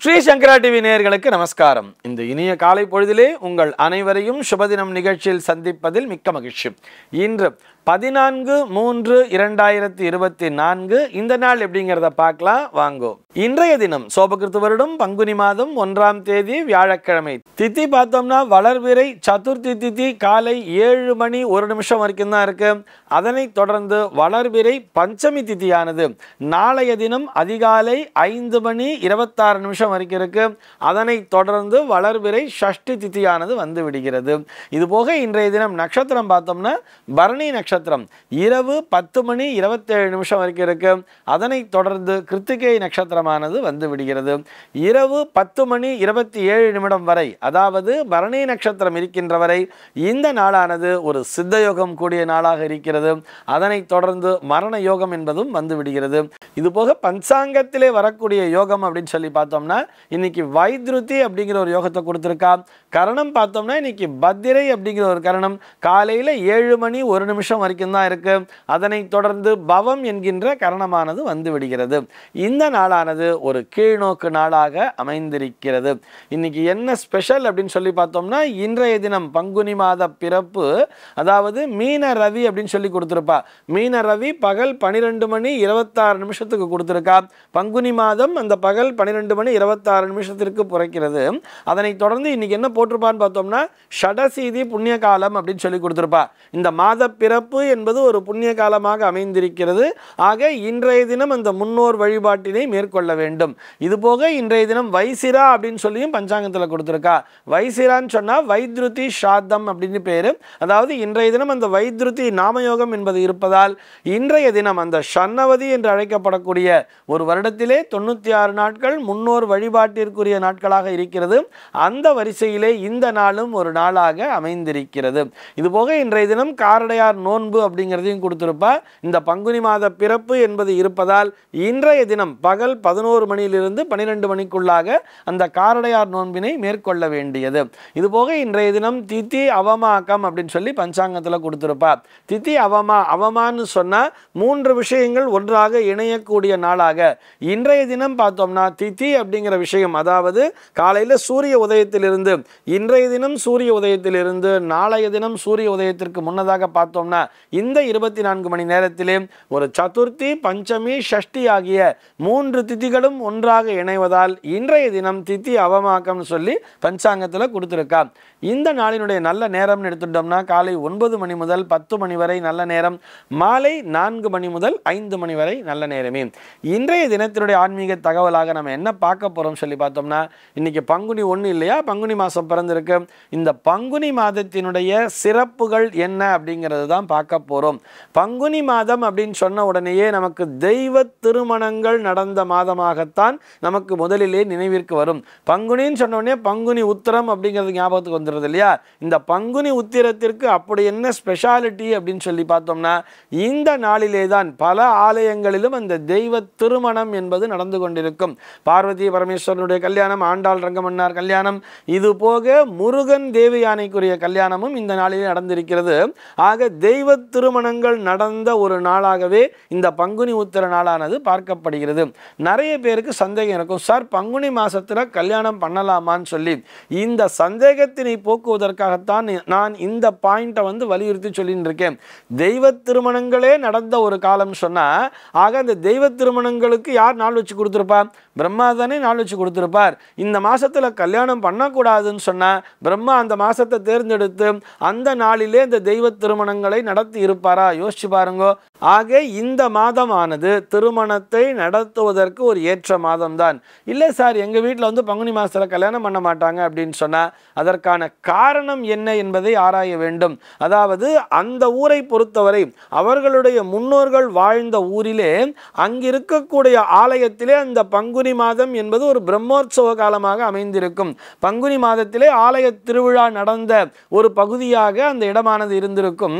ஸ்ரீ சங்கரா TV நேயர்களுக்கு நமஸ்காரம் இந்த இனிய காலை பொழுதிலே உங்கள் அனைவரையும் சுபதினம் நிகழ்ச்சியில் சந்திப்பதில் மிக்க மகிழ்ச்சி இன்று பதினான்கு மூன்று இரண்டாயிரத்தி இருபத்தி நான்கு இந்த நாள் எப்படிங்கிறத பார்க்கலாம் வாங்கோ இன்றைய தினம் சோபகிருத்து வருடம் பங்குனி மாதம் ஒன்றாம் தேதி வியாழக்கிழமை திதி பார்த்தோம்னா வளர்விரை சதுர்த்தி திதி காலை ஏழு மணி ஒரு நிமிஷம் வரைக்கும் தான் இருக்கு அதனைத் தொடர்ந்து வளர்விரை பஞ்சமி திதியானது நாளைய தினம் அதிகாலை ஐந்து மணி இருபத்தாறு நிமிஷம் வரைக்கும் இருக்கு அதனைத் தொடர்ந்து வளர்விரை ஷஷ்டி திதியானது வந்து விடுகிறது இது போக இன்றைய தினம் நட்சத்திரம் பார்த்தோம்னா பரணி நட்சத்திரம் இரவு பத்து மணி இருபத்தேழு நிமிஷம் வரைக்கும் இருக்கு அதனைத் தொடர்ந்து கிருத்திகை நட்சத்திரமானது வந்து விடுகிறது இரவு பத்து மணி இருபத்தி ஏழு நிமிடம் வரை அதாவது பரணி நட்சத்திரம் இருக்கின்ற வரை இந்த நாளானது ஒரு சித்த யோகம் கூடிய நாளாக இருக்கிறது அதனைத் தொடர்ந்து மரண யோகம் என்பதும் வந்து விடுகிறது இது போக பஞ்சாங்கத்திலே வரக்கூடிய யோகம் அப்படின்னு சொல்லி பார்த்தோம்னா இன்னைக்கு வைத்ருதி அப்படிங்கிற ஒரு யோகத்தை கொடுத்துருக்கா கரணம் பார்த்தோம்னா இன்னைக்கு பத்திரை அப்படிங்கிற ஒரு கரணம் காலையில் ஏழு மணி ஒரு நிமிஷம் வரைக்கும் தான் இருக்கு அதனைத் தொடர்ந்து பவம் என்கின்ற கரணமானது வந்து விடுகிறது இந்த நாளானது ஒரு கீழ்நோக்கு நாளாக அமைந்திருக்கிறது இன்னைக்கு என்ன ஸ்பெஷல் அப்படின்னு சொல்லி பார்த்தோம்னா இன்றைய தினம் பங்குனி மாத பிறப்பு அதாவது மீன ரவி அப்படின்னு சொல்லி கொடுத்துருப்பா மீன ரவி பகல் பன்னிரெண்டு மணி இருபத்தாறு நிமிஷத்துக்கு கொடுத்துருக்கா பங்குனி மாதம் அந்த பகல் பன்னிரெண்டு மணி இருபத்தாறு நிமிஷத்திற்கு பிறக்கிறது அதனைத் தொடர்ந்து இன்னைக்கு என்ன போட்டிருப்பான்னு பார்த்தோம்னா ஷடசீதி புண்ணிய காலம் அப்படின்னு சொல்லி கொடுத்துருப்பா இந்த மாத பிறப்பு என்பது ஒரு புண்ணிய காலமாக அமைந்திருக்கிறது ஆக இன்றைய தினம் அந்த முன்னோர் வழிபாட்டினை மேற்கொள்ள வேண்டும் இது போக இன்றைய தினம் வைசிரா அப்படின்னு சொல்லியும் பஞ்சாங்கத்தில் கொடுத்துருக்கா வைசிரான்னு சொன்னால் வைத்ருதி ஷாத்தம் அப்படின்னு பேர் அதாவது இன்றைய தினம் அந்த வைத்ருதி நாமயோகம் என்பது இருப்பதால் இன்றைய தினம் அந்த ஷன்னவதி என்று அழைக்கப்படக்கூடிய ஒரு வருடத்திலே தொண்ணூற்றி ஆறு நாட்கள் முன்னோர் வழிபாட்டிற்குரிய நாட்களாக இருக்கிறது அந்த வரிசையிலே இந்த நாளும் ஒரு நாளாக அமைந்திருக்கிறது இது போக இன்றைய தினம் காரடையார் நோன்பு அப்படிங்கிறதையும் கொடுத்திருப்பா இந்த பங்குனி மாத பிறப்பு என்பது இருப்பதால் இன்றைய தினம் பகல் பதினோரு மணியிலிருந்து பன்னிரெண்டு மணிக்குள்ளாக அந்த காரடையார் நோன்பினை மேற்கொள்ள வேண்டியது இது போக இன்றைய தினம் திதி அவமாக்கம் அப்படின்னு சொல்லி பஞ்சாங்கத்தில் கொடுத்திருப்பா திதி அவமா அவமான்னு சொன்னா மூன்று விஷயங்கள் ஒன்றாக இணையக்கூடிய நாளாக இன்றைய தினம் பார்த்தோம்னா திதி அப்படிங்கிற விஷயம் அதாவது காலையில் சூரிய உதயத்திலிருந்து இன்றைய தினம் சூரிய உதயத்திலிருந்து நாளைய தினம் சூரிய உதயத்திற்கு முன்னதாக பார்த்தோம்னா இந்த இருபத்தி நான்கு மணி நேரத்திலே ஒரு சதுர்த்தி பஞ்சமி ஷஷ்டி ஆகிய மூன்று திதிகளும் ஒன்றாக இணைவதால் இன்றைய தினம் திதி அவமாக்கம்னு சொல்லி பஞ்சாங்கத்தில் கொடுத்துருக்கா இந்த நாளினுடைய நல்ல நேரம்னு எடுத்துட்டோம்னா காலை ஒன்பது மணி முதல் பத்து மணி வரை நல்ல நேரம் மாலை நான்கு மணி முதல் ஐந்து மணி வரை நல்ல நேரமே இன்றைய தினத்தினுடைய ஆன்மீக தகவலாக நம்ம என்ன பார்க்க போறோம் சொல்லி பார்த்தோம்னா இன்னைக்கு பங்குனி ஒன்று இல்லையா பங்குனி மாதம் பிறந்திருக்கு இந்த பங்குனி மாதத்தினுடைய சிறப்புகள் என்ன அப்படிங்கிறது தான் பார்க்க போறோம் பங்குனி மாதம் அப்படின்னு சொன்ன உடனேயே நமக்கு தெய்வ திருமணங்கள் நடந்த மாதமாகத்தான் நமக்கு முதலிலே நினைவிற்கு வரும் பங்குனின்னு சொன்ன உடனே பங்குனி உத்திரம் அப்படிங்கிறது ஞாபகத்துக்கு வந்துடுது இல்லையா இந்த பங்குனி உத்திரத்திற்கு அப்படி என்ன ஸ்பெஷாலிட்டி அப்படின்னு சொல்லி பார்த்தோம்னா இந்த நாளிலே தான் பல ஆலயங்களிலும் அந்த தெய்வ திருமணம் என்பது நடந்து கொண்டிருக்கும் பார்வதி பரமேஸ்வரனுடைய கல்யாணம் ஆண்டாள் ரங்கமன்னார் கல்யாணம் இது போக முருகன் தேவி யானைக்குரிய கல்யாணமும் இந்த நாளிலே நடந்திருக்கிறது ஆக தெய்வ திருமணங்கள் நடந்த ஒரு நாளாகவே இந்த பங்குனி உத்திர நாளானது பார்க்கப்படுகிறது நிறைய பேருக்கு சந்தேகம் இருக்கும் சார் பங்குனி மாசத்துல கல்யாணம் பண்ணலாமான்னு சொல்லி இந்த சந்தேகத்தினை போக்குவதற்காகத்தான் நான் இந்த பாயிண்ட்டை வந்து வலியுறுத்தி சொல்லிட்டு இருக்கேன் தெய்வ திருமணங்களே நடந்த ஒரு காலம் சொன்னா ஆக அந்த தெய்வ திருமணங்களுக்கு யார் நாள் வச்சு கொடுத்துருப்பார் பிரம்மா தானே நாள் வச்சு கொடுத்துருப்பார் இந்த மாசத்துல கல்யாணம் பண்ணக்கூடாதுன்னு சொன்னா பிரம்மா அந்த மாசத்தை தேர்ந்தெடுத்து அந்த நாளிலே இந்த தெய்வ திருமணங்களை நடத்தி இருப்பாரா யோசிச்சு பாருங்க ஆக இந்த மாதமானது திருமணத்தை நடத்துவதற்கு ஒரு ஏற்ற மாதம்தான் இல்லை சார் எங்கள் வீட்டில் வந்து பங்குனி மாதத்தில் கல்யாணம் பண்ண மாட்டாங்க அப்படின்னு சொன்னால் அதற்கான காரணம் என்ன என்பதை ஆராய வேண்டும் அதாவது அந்த ஊரை பொறுத்தவரை அவர்களுடைய முன்னோர்கள் வாழ்ந்த ஊரிலே அங்கிருக்கக்கூடிய ஆலயத்திலே அந்த பங்குனி மாதம் என்பது ஒரு பிரம்மோற்சவ காலமாக அமைந்திருக்கும் பங்குனி மாதத்திலே ஆலய திருவிழா நடந்த ஒரு பகுதியாக அந்த இடமானது இருந்திருக்கும்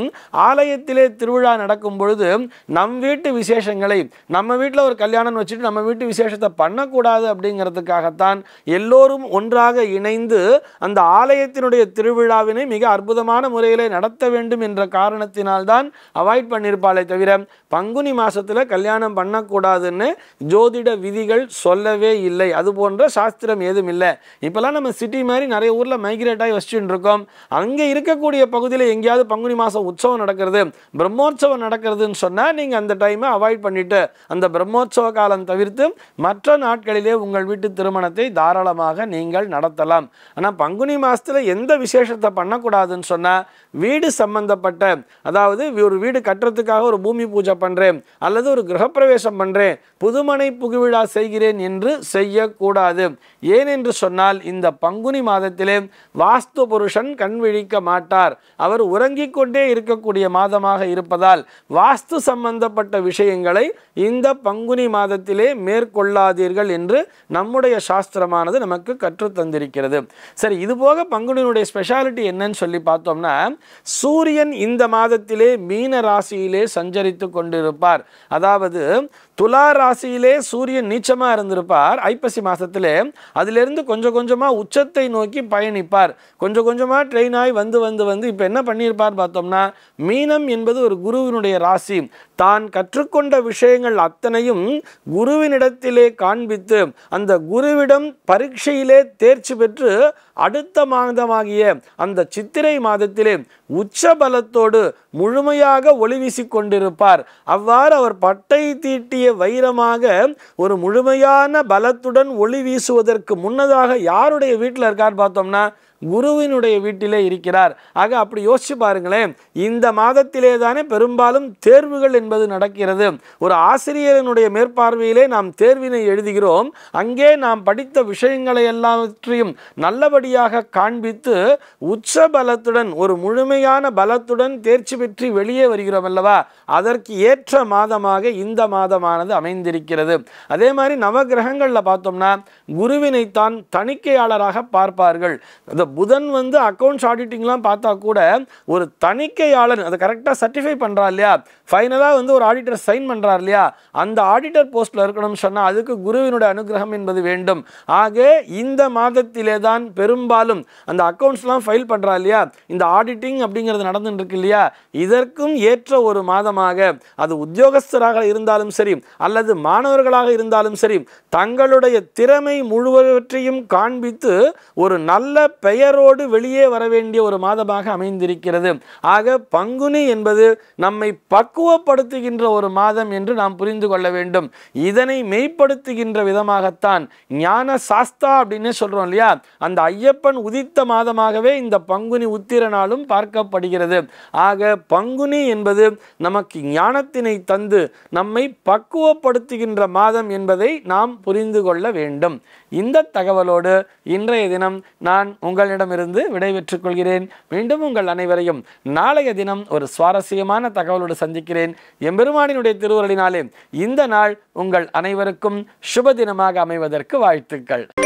ஆலயத்திலே திருவிழா நடக்கும் பொழுது நம் வீட்டு விசேஷங்களை நம்ம வீட்டில் ஒரு கல்யாணம் வச்சுட்டு நம்ம வீட்டு விசேஷத்தை பண்ணக்கூடாது அப்படிங்கிறதுக்காகத்தான் எல்லோரும் ஒன்றாக இணைந்து அந்த ஆலயத்தினுடைய திருவிழாவினை மிக அற்புதமான முறையிலே நடத்த வேண்டும் என்ற காரணத்தினால்தான் அவாய்ட் பண்ணியிருப்பாளே தவிர பங்குனி மாசத்துல கல்யாணம் பண்ணக்கூடாதுன்னு ஜோதிட விதிகள் சொல்லவே இல்லை அது போன்ற சாஸ்திரம் ஏதும் இல்லை இப்போல்லாம் நம்ம சிட்டி மாதிரி நிறைய ஊரில் மைக்ரேட் ஆகி வச்சுட்டு இருக்கோம் அங்கே இருக்கக்கூடிய பகுதியில் எங்கேயாவது பங்குனி மாதம் உற்சவம் நடக்கிறது பிரம்மோற்சவம் நடக்கிறதுன்னு சொன்னால் நீங்கள் அந்த டைமை அவாய்ட் பண்ணிட்டு அந்த பிரம்மோற்சவ காலம் தவிர்த்து மற்ற நாட்களிலே உங்கள் வீட்டு திருமணத்தை தாராளமாக நீங்கள் நடத்தலாம் ஆனால் பங்குனி மாசத்துல எந்த விசேஷத்தை பண்ணக்கூடாதுன்னு சொன்னால் வீடு சம்பந்தப்பட்ட அதாவது ஒரு வீடு கட்டுறதுக்காக ஒரு பூமி பூஜை பண்ணுறேன் அல்லது ஒரு கிரகப்பிரவேசம் பண்ணுறேன் புதுமனை புகுவிழா செய்கிறேன் என்று செய்யக்கூடாது ஏன் என்று சொன்னால் இந்த பங்குனி மாதத்திலே வாஸ்து புருஷன் கண் விழிக்க மாட்டார் அவர் உறங்கிக் கொண்டே இருக்கக்கூடிய மாதமாக இருப்பதால் வாஸ்து சம்பந்தப்பட்ட விஷயங்களை இந்த பங்குனி மாதத்திலே மேற்கொள்ளாதீர்கள் என்று நம்முடைய சாஸ்திரமானது நமக்கு கற்றுத் தந்திருக்கிறது சரி இது போக பங்குனியினுடைய ஸ்பெஷாலிட்டி என்னன்னு சொல்லி பார்த்தோம்னா சூரியன் இந்த மாதத்திலே மீன ராசியிலே சஞ்சரித்து கொண்டிருப்பார் அதாவது துலா ராசியிலே சூரியன் நீச்சமா இருந்திருப்பார் ஐப்பசி மாசத்திலே அதிலிருந்து கொஞ்சம் கொஞ்சமா உச்சத்தை நோக்கி பயணிப்பார் கொஞ்சம் கொஞ்சமா ட்ரெயின் ஆகி வந்து வந்து வந்து இப்போ என்ன பண்ணியிருப்பார் பார்த்தோம்னா மீனம் என்பது ஒரு குருவினுடைய ராசி தான் கற்றுக்கொண்ட விஷயங்கள் அத்தனையும் குருவினிடத்திலே காண்பித்து அந்த குருவிடம் பரீட்சையிலே தேர்ச்சி பெற்று அடுத்த மாதமாகிய அந்த சித்திரை மாதத்திலே உச்ச பலத்தோடு முழுமையாக ஒளி வீசிக் கொண்டிருப்பார் அவ்வாறு அவர் பட்டை தீட்டிய வைரமாக ஒரு முழுமையான பலத்துடன் ஒளி வீசுவதற்கு முன்னதாக யாருடைய வீட்டில் இருக்கார் பார்த்தோம்னா குருவினுடைய வீட்டிலே இருக்கிறார் ஆக அப்படி யோசிச்சு பாருங்களேன் இந்த மாதத்திலே தானே பெரும்பாலும் தேர்வுகள் என்பது நடக்கிறது ஒரு ஆசிரியரனுடைய மேற்பார்வையிலே நாம் தேர்வினை எழுதுகிறோம் அங்கே நாம் படித்த விஷயங்களை எல்லாவற்றையும் நல்லபடியாக காண்பித்து உச்ச பலத்துடன் ஒரு முழுமையான பலத்துடன் தேர்ச்சி பெற்று வெளியே வருகிறோம் அல்லவா அதற்கு ஏற்ற மாதமாக இந்த மாதமானது அமைந்திருக்கிறது அதே மாதிரி நவகிரகங்களில் பார்த்தோம்னா குருவினைத்தான் தணிக்கையாளராக பார்ப்பார்கள் இந்த புதன் வந்து அக்கௌண்ட்ஸ் ஆடிட்டிங்லாம் பார்த்தா கூட ஒரு தணிக்கையாளர் அதை கரெக்டாக சர்டிஃபை பண்ணுறா இல்லையா ஃபைனலாக வந்து ஒரு ஆடிட்டர் சைன் பண்ணுறார் இல்லையா அந்த ஆடிட்டர் போஸ்ட்டில் இருக்கணும்னு சொன்னால் அதுக்கு குருவினுடைய அனுகிரகம் என்பது வேண்டும் ஆக இந்த மாதத்திலே தான் பெரும்பாலும் அந்த அக்கௌண்ட்ஸ்லாம் ஃபைல் பண்ணுறா இல்லையா இந்த ஆடிட்டிங் அப்படிங்கிறது நடந்துட்டு இருக்கு இல்லையா இதற்கும் ஏற்ற ஒரு மாதமாக அது உத்தியோகஸ்தராக இருந்தாலும் சரி அல்லது மாணவர்களாக இருந்தாலும் சரி தங்களுடைய திறமை முழுவற்றையும் காண்பித்து ஒரு நல்ல பெயரோடு வெளியே வர வேண்டிய ஒரு மாதமாக அமைந்திருக்கிறது ஆக பங்குனி என்பது நம்மை பக்குவப்படுத்துகின்ற ஒரு மாதம் என்று நாம் புரிந்து கொள்ள வேண்டும் இதனை மெய்ப்படுத்துகின்ற விதமாகத்தான் ஞான சாஸ்தா அப்படின்னு சொல்றோம் இல்லையா அந்த ஐயப்பன் உதித்த மாதமாகவே இந்த பங்குனி உத்திர நாளும் பார்க்கப்படுகிறது ஆக பங்குனி என்பது நமக்கு ஞானத்தினை தந்து நம்மை பக்குவப்படுத்துகின்ற மாதம் என்பதை நாம் புரிந்து கொள்ள வேண்டும் இந்த தகவலோடு இன்றைய தினம் நான் உங்களிடமிருந்து விடைபெற்றுக் கொள்கிறேன் மீண்டும் உங்கள் அனைவரையும் நாளைய தினம் ஒரு சுவாரஸ்யமான தகவலோடு சந்திக்கிறேன் எம்பெருமானினுடைய திருவருளினாலே இந்த நாள் உங்கள் அனைவருக்கும் சுப தினமாக அமைவதற்கு வாழ்த்துக்கள்